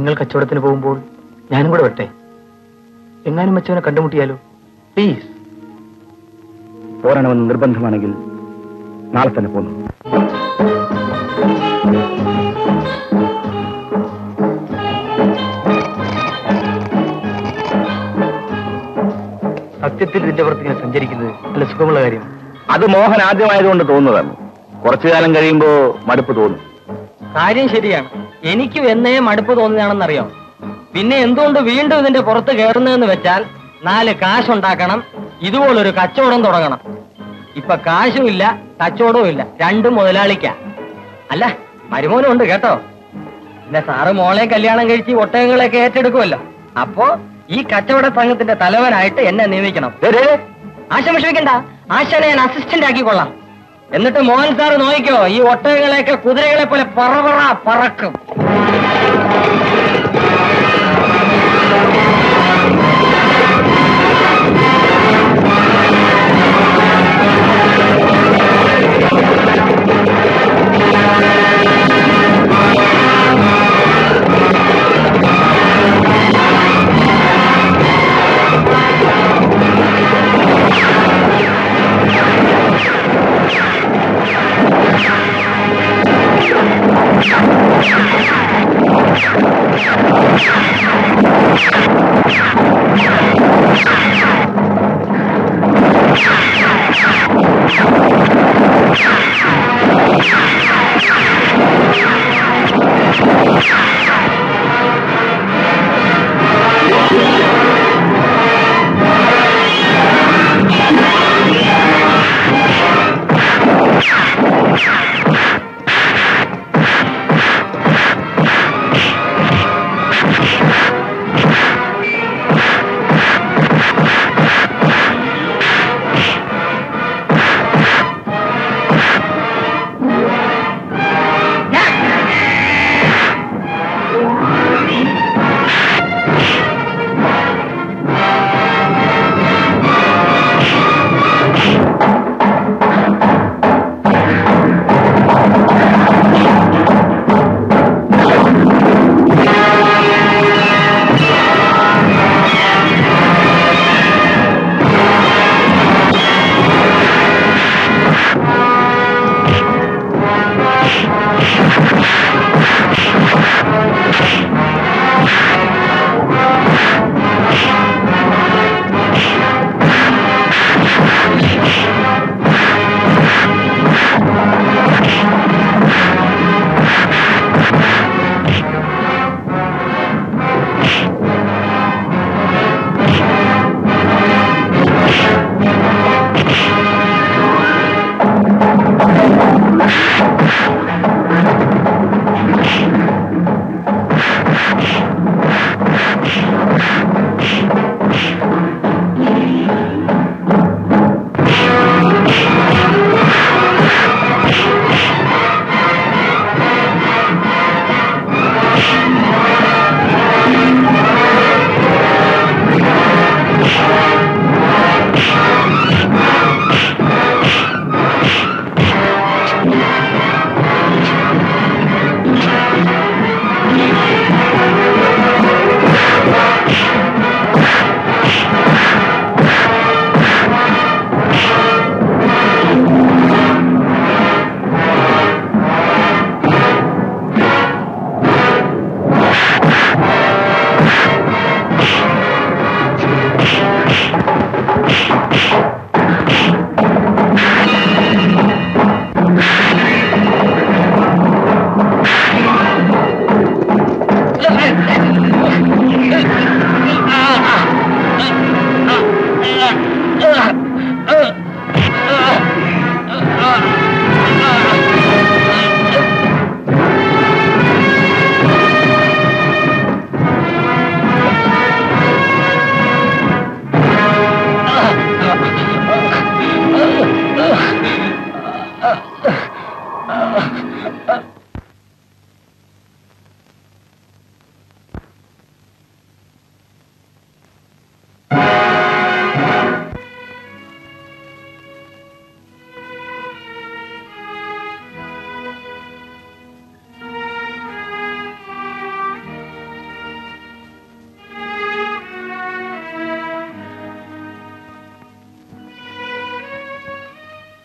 നിങ്ങൾ കച്ചവടത്തിന് പോകുമ്പോൾ ഞാനും കൂടെ വരട്ടെ എങ്ങാനും വെച്ചവനെ കണ്ടുമുട്ടിയാലോ പ്ലീസ് പോരണമെന്ന് നിർബന്ധമാണെങ്കിൽ നാളെ തന്നെ പോന്നു സത്യത്തിൽ ഇതിന്റെ പുറത്ത് ഇങ്ങനെ സഞ്ചരിക്കുന്നത് നല്ല സുഖമുള്ള കാര്യം അത് മോഹൻ ആദ്യമായതുകൊണ്ട് തോന്നുന്നതാണ് കുറച്ചു കാലം കഴിയുമ്പോ മടുപ്പ് തോന്നും കാര്യം ശരിയാണ് എനിക്കും എന്നേ മടുപ്പ് തോന്നുകയാണെന്നറിയാം പിന്നെ എന്തുകൊണ്ട് വീണ്ടും ഇതിന്റെ പുറത്ത് കയറുന്നതെന്ന് വെച്ചാൽ നാല് കാശുണ്ടാക്കണം ഇതുപോലൊരു കച്ചവടം തുടങ്ങണം ഇപ്പൊ കാശും ഇല്ല കച്ചവടവും ഇല്ല രണ്ടും മുതലാളിക്ക അല്ല മരുമോനും ഉണ്ട് കേട്ടോ പിന്നെ സാറ് മോളെ കല്യാണം കഴിച്ച് ഒട്ടകങ്ങളെയൊക്കെ ഏറ്റെടുക്കുമല്ലോ അപ്പോ ഈ കച്ചവട സംഘത്തിന്റെ തലവനായിട്ട് എന്നെ നിയമിക്കണം ആശ വിഷമിക്കണ്ട ആശാനെ ഞാൻ അസിസ്റ്റന്റ് ആക്കിക്കൊള്ളാം എന്നിട്ട് മോഹൻ സാറ് നോക്കിക്കോ ഈ ഒട്ടകങ്ങളെയൊക്കെ കുതിരകളെ പോലെ പറപറ പറക്കും ആ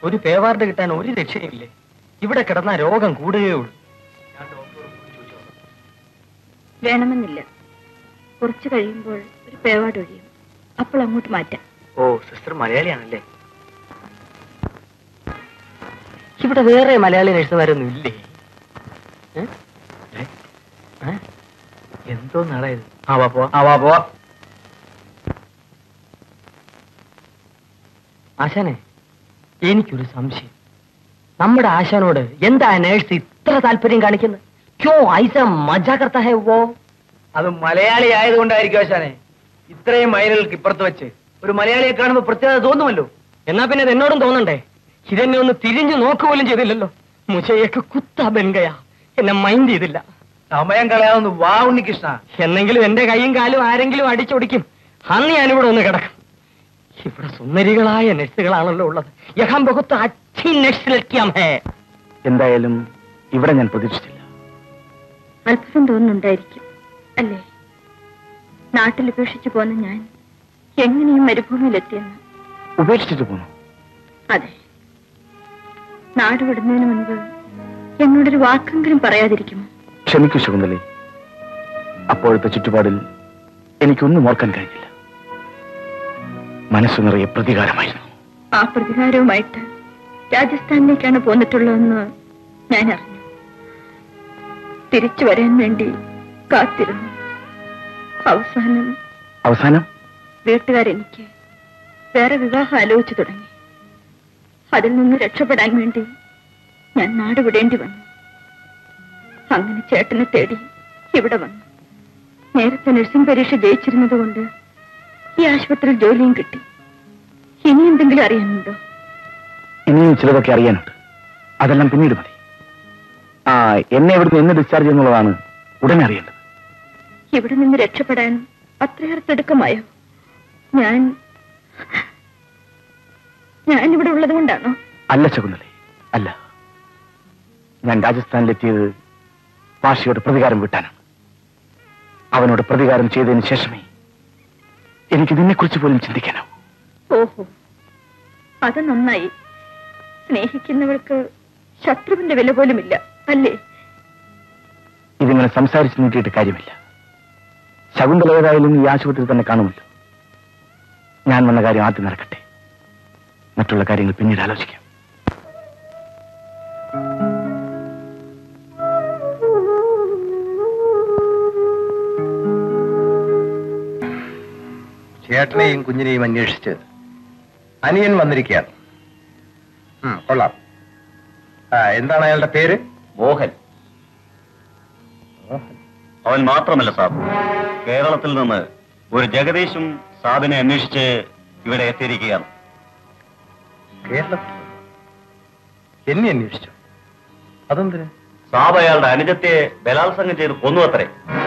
ഒരു പേവാർഡ് കിട്ടാൻ ഒരു രക്ഷയില്ലേ ഇവിടെ കിടന്ന രോഗം കൂടുകയുള്ളൂ ഞാൻ ഡോക്ടറോട് കൂടി ചോദിച്ചു നോക്കാം. വേണമെന്നില്ല കുറച്ചു കഴിയുമ്പോൾ ഒരു പേവാട് ഒഴിയും അപ്പോൾ അങ്ങോട്ട് മാറ്റാം ഓ സിസ്റ്റർ മലയാളിയാണല്ലേ ഇവിടെ വേറെ മലയാളി നഴ്സുമാരൊന്നും ഇല്ലേ ഏ? ഏ? ഏ? എന്തോ നാളായത് ആ വാ പോവാ ആ വാ പോവാ ആശാനെ എനിക്കൊരു സംശയം നമ്മുടെ ആശാനോട് എന്താ നേഴ്സ് ഇത്ര താല്പര്യം കാണിക്കുന്നത് ക്യോ ഐസ മജാ കർത്താ ഹേ വോ അത് മലയാളി ആയതുകൊണ്ടായിരിക്കും ആശാനെ ഇത്രയും മൈലുകൾക്ക് ഇപ്പുറത്ത് വെച്ച് ഒരു മലയാളിയെ കാണുമ്പോൾ പ്രത്യേകത തോന്നുമല്ലോ എന്നാ പിന്നെ ഇത് എന്നോടും തോന്നണ്ടേ ഇതെന്നെ ഒന്ന് തിരിഞ്ഞു നോക്കുപോലും ചെയ്തില്ലല്ലോ മുശയൊക്കെ കുത്താ ബെൻകയാ എന്നെ മൈൻഡ് ചെയ്തില്ല സമയം കളയാവുന്ന വാ ഉണ്ണികൃഷ്ണ എന്നെങ്കിലും എന്റെ കൈയും കാലും ആരെങ്കിലും അടിച്ചൊടിക്കും അന്ന് ഞാനിവിടെ ഒന്ന് കിടക്കും ഇവിടെ സുന്ദരികളായ നഴ്സുകളാണല്ലോ ഉള്ളത് യഹാം ബഹുത്ത് അച്ഛൻ നഴ്സിലെത്തിയാം ഹേ എന്തായാലും ഇവിടെ ഞാൻ പ്രതീക്ഷിച്ചില്ല അത്ഭുതം തോന്നുന്നുണ്ടായിരിക്കും അല്ലേ നാട്ടിൽ ഉപേക്ഷിച്ചു പോന്ന ഞാൻ എങ്ങനെയും മരുഭൂമിയിലെത്തിയെന്ന് ഉപേക്ഷിച്ചിട്ട് പോന്നു അതെ നാട് വിടുന്നതിന് മുൻപ് എന്നോടൊരു വാക്കെങ്കിലും പറയാതിരിക്കുമോ ക്ഷമിക്കൂ ശകുന്തലേ അപ്പോഴത്തെ ചുറ്റുപാടിൽ എനിക്കൊന്നും ഓർക്കാൻ കഴിഞ്ഞില്ല മനസ്സു നിറയെ പ്രതികാരമായിരുന്നു ആ പ്രതികാരവുമായിട്ട് രാജസ്ഥാനിലേക്കാണ് പോന്നിട്ടുള്ളതെന്ന് ഞാൻ അറിഞ്ഞു തിരിച്ചു വരാൻ വേണ്ടി കാത്തിരുന്നു അവസാനം അവസാനം വീട്ടുകാരെനിക്ക് വേറെ വിവാഹം ആലോചിച്ചു തുടങ്ങി അതിൽ നിന്ന് രക്ഷപ്പെടാൻ വേണ്ടി ഞാൻ നാട് വിടേണ്ടി വന്നു അങ്ങനെ ചേട്ടനെ തേടി ഇവിടെ വന്നു നേരത്തെ നഴ്സിംഗ് പരീക്ഷ ജയിച്ചിരുന്നത് കൊണ്ട് ഈ ആശുപത്രിയിൽ ജോലിയും കിട്ടി ഇനി എന്തെങ്കിലും അറിയാനുണ്ടോ ഇനിയും ചിലതൊക്കെ അറിയാനുണ്ട് അതെല്ലാം പിന്നീട് മതി ആ എന്നെ ഇവിടുന്ന് എന്ന് ഡിസ്ചാർജ് ചെയ്യുന്നുള്ളതാണ് ഉടനെ അറിയേണ്ടത് ഇവിടെ നിന്ന് രക്ഷപ്പെടാൻ അത്രയേറെ തിടുക്കമായോ ഞാൻ ഞാൻ ഇവിടെ ഉള്ളത് കൊണ്ടാണോ അല്ല ശകുന്തലേ അല്ല ഞാൻ രാജസ്ഥാനിലെത്തിയത് പാഷിയോട് പ്രതികാരം വിട്ടാനാണ് അവനോട് പ്രതികാരം ചെയ്തതിന് ശേഷമേ എനിക്ക് നിന്നെക്കുറിച്ച് പോലും ചിന്തിക്കാനാവൂ ഓഹോ അത് നന്നായി സ്നേഹിക്കുന്നവർക്ക് ശത്രുവിന്റെ വില പോലുമില്ല അല്ലേ ഇതിങ്ങനെ സംസാരിച്ച് നീട്ടിയിട്ട് കാര്യമില്ല ശകുന്തല ഏതായാലും ഈ ആശുപത്രിയിൽ തന്നെ കാണുമല്ലോ ഞാൻ വന്ന കാര്യം ആദ്യം നടക്കട്ടെ മറ്റുള്ള കാര്യങ്ങൾ പിന്നീട് ആലോചിക്കാം ചേട്ടനെയും കുഞ്ഞിനെയും അന്വേഷിച്ച് അനിയൻ വന്നിരിക്കുകയാണ് ഉം, കൊള്ളാം ആ എന്താണ് അയാളുടെ പേര് മോഹൻ അവൻ മാത്രമല്ല സാബ് കേരളത്തിൽ നിന്ന് ഒരു ജഗദീഷും സാബിനെ അന്വേഷിച്ച് ഇവിടെ എത്തിയിരിക്കുകയാണ് കേരളത്തിൽ എന്നെ അന്വേഷിച്ചു അതെന്തിന് സാബ് അയാളുടെ അനുജത്തെ ബലാത്സംഗം ചെയ്ത് കൊന്നു അത്രേ